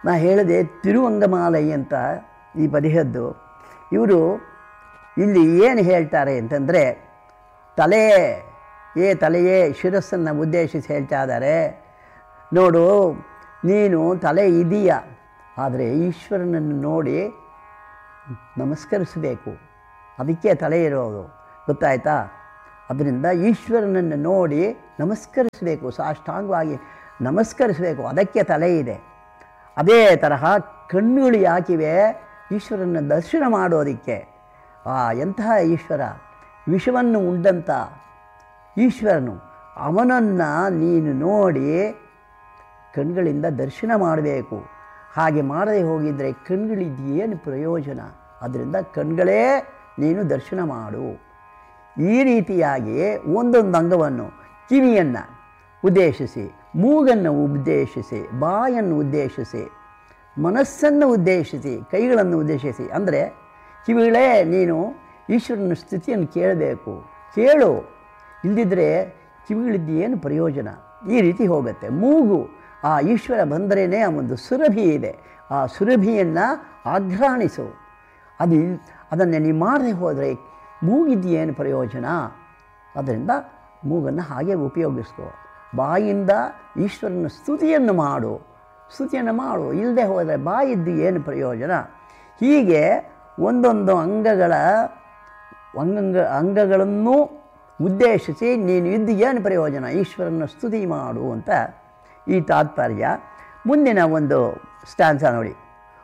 ನಾ ಹೇಳಿದೆ ತಿರುವಂಗಮಾಲೈ ಅಂತ ಈ ಪದಿಹದ್ದು ಇವರು ಇಲ್ಲಿ ಏನು ಹೇಳ್ತಾರೆ ಅಂತಂದರೆ ತಲೆ ಏ ತಲೆಯೇ ಶಿರಸ್ಸನ್ನು ಉದ್ದೇಶಿಸಿ ಹೇಳ್ತಾ ಇದ್ದಾರೆ ನೋಡು ನೀನು ತಲೆ ಇದೆಯಾ ಆದರೆ ಈಶ್ವರನನ್ನು ನೋಡಿ ನಮಸ್ಕರಿಸಬೇಕು ಅದಕ್ಕೆ ತಲೆ ಇರೋದು ಗೊತ್ತಾಯ್ತಾ ಅದರಿಂದ ಈಶ್ವರನನ್ನು ನೋಡಿ ನಮಸ್ಕರಿಸಬೇಕು ಸಾಷ್ಟಾಂಗವಾಗಿ ನಮಸ್ಕರಿಸಬೇಕು ಅದಕ್ಕೆ ತಲೆ ಇದೆ ಅದೇ ತರಹ ಕಣ್ಣುಗಳು ಯಾಕಿವೆ ಈಶ್ವರನ ದರ್ಶನ ಮಾಡೋದಕ್ಕೆ ಆ ಎಂತಹ ಈಶ್ವರ ವಿಷವನ್ನು ಉಂಡಂಥ ಈಶ್ವರನು ಅವನನ್ನು ನೀನು ನೋಡಿ ಕಣ್ಗಳಿಂದ ದರ್ಶನ ಮಾಡಬೇಕು ಹಾಗೆ ಮಾಡದೆ ಹೋಗಿದ್ದರೆ ಕಣ್ಗಳಿದ್ದು ಏನು ಪ್ರಯೋಜನ ಅದರಿಂದ ಕಣ್ಗಳೇ ನೀನು ದರ್ಶನ ಮಾಡು ಈ ರೀತಿಯಾಗಿ ಒಂದೊಂದು ಅಂಗವನ್ನು ಕಿವಿಯನ್ನು ಉದ್ದೇಶಿಸಿ ಮೂಗನ್ನು ಉದ್ದೇಶಿಸಿ ಬಾಯನ್ನು ಉದ್ದೇಶಿಸಿ ಮನಸ್ಸನ್ನು ಉದ್ದೇಶಿಸಿ ಕೈಗಳನ್ನು ಉದ್ದೇಶಿಸಿ ಅಂದರೆ ಕಿವಿಗಳೇ ನೀನು ಈಶ್ವರನ ಸ್ಥಿತಿಯನ್ನು ಕೇಳಬೇಕು ಕೇಳು ಇಲ್ಲದಿದ್ದರೆ ಕಿವಿಗಳಿದ್ದು ಏನು ಪ್ರಯೋಜನ ಈ ರೀತಿ ಹೋಗುತ್ತೆ ಮೂಗು ಆ ಈಶ್ವರ ಬಂದರೇನೆ ಆ ಒಂದು ಸುರಭಿ ಇದೆ ಆ ಸುರಭಿಯನ್ನು ಆಘ್ರಾಣಿಸು ಅದು ಅದನ್ನು ನೀವು ಮಾಡದೆ ಹೋದರೆ ಮೂಗಿದ್ದು ಏನು ಪ್ರಯೋಜನ ಅದರಿಂದ ಮೂಗನ್ನು ಹಾಗೆ ಉಪಯೋಗಿಸ್ಕೋ ಬಾಯಿಂದ ಈಶ್ವರನ ಸ್ತುತಿಯನ್ನು ಮಾಡು ಸ್ತುತಿಯನ್ನು ಮಾಡು ಇಲ್ಲದೆ ಹೋದರೆ ಬಾಯಿದ್ದು ಏನು ಪ್ರಯೋಜನ ಹೀಗೆ ಒಂದೊಂದು ಅಂಗಗಳ ಅಂಗಂಗ ಅಂಗಗಳನ್ನು ಉದ್ದೇಶಿಸಿ ನೀನು ಇದ್ದು ಏನು ಪ್ರಯೋಜನ ಈಶ್ವರನ ಸ್ತುತಿ ಮಾಡು ಅಂತ ಈ ತಾತ್ಪರ್ಯ ಮುಂದಿನ ಒಂದು ಸ್ಟ್ಯಾನ್ಸ ನೋಡಿ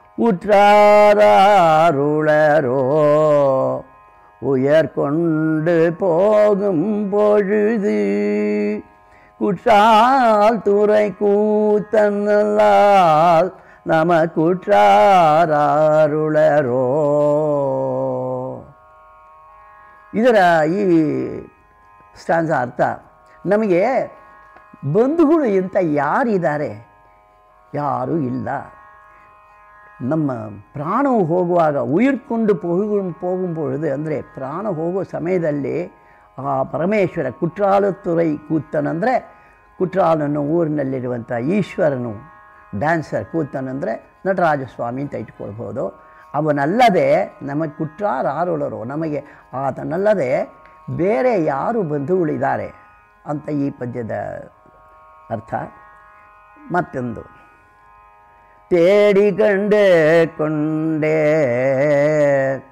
உற்றாருளரோ உயர்கொண்டு போகும் பொழுது குற்றால் துறை கூத்தனலால் நம குற்றாருளரோ ಇದರ ಈ ಸ್ಟಾನ್ಸ ಅರ್ಥ ನಮಗೆ ಬಂಧುಗಳು ಅಂತ ಯಾರಿದ್ದಾರೆ ಯಾರೂ ಇಲ್ಲ ನಮ್ಮ ಪ್ರಾಣವು ಹೋಗುವಾಗ ಉಯಿರ್ಕೊಂಡು ಹೋಗು ಹೋಗುಂ பொழுது ಅಂದರೆ ಪ್ರಾಣ ಹೋಗೋ ಸಮಯದಲ್ಲಿ ಆ ಪರಮೇಶ್ವರ ಕುಟ್ರಾಲತುರೈ ಕೂತನಂದರೆ ಕುಟ್ರಾಲನ್ನು ಊರಿನಲ್ಲಿರುವಂಥ ಈಶ್ವರನು ಡ್ಯಾನ್ಸರ್ ಕೂತನಂದರೆ ನಟರಾಜ ಸ್ವಾಮಿ ಅಂತ ಇಟ್ಕೊಳ್ಬೋದು ಅವನಲ್ಲದೆ ನಮಗೆ ಕುಟ್ರಾರಾರುಳರು ನಮಗೆ ಆತನಲ್ಲದೆ ಬೇರೆ ಯಾರು ಬಂಧುಗಳಿದ್ದಾರೆ ಅಂತ ಈ ಪದ್ಯದ ಅರ್ಥ ಮತ್ತೊಂದು தேடி கண்டு கொண்டே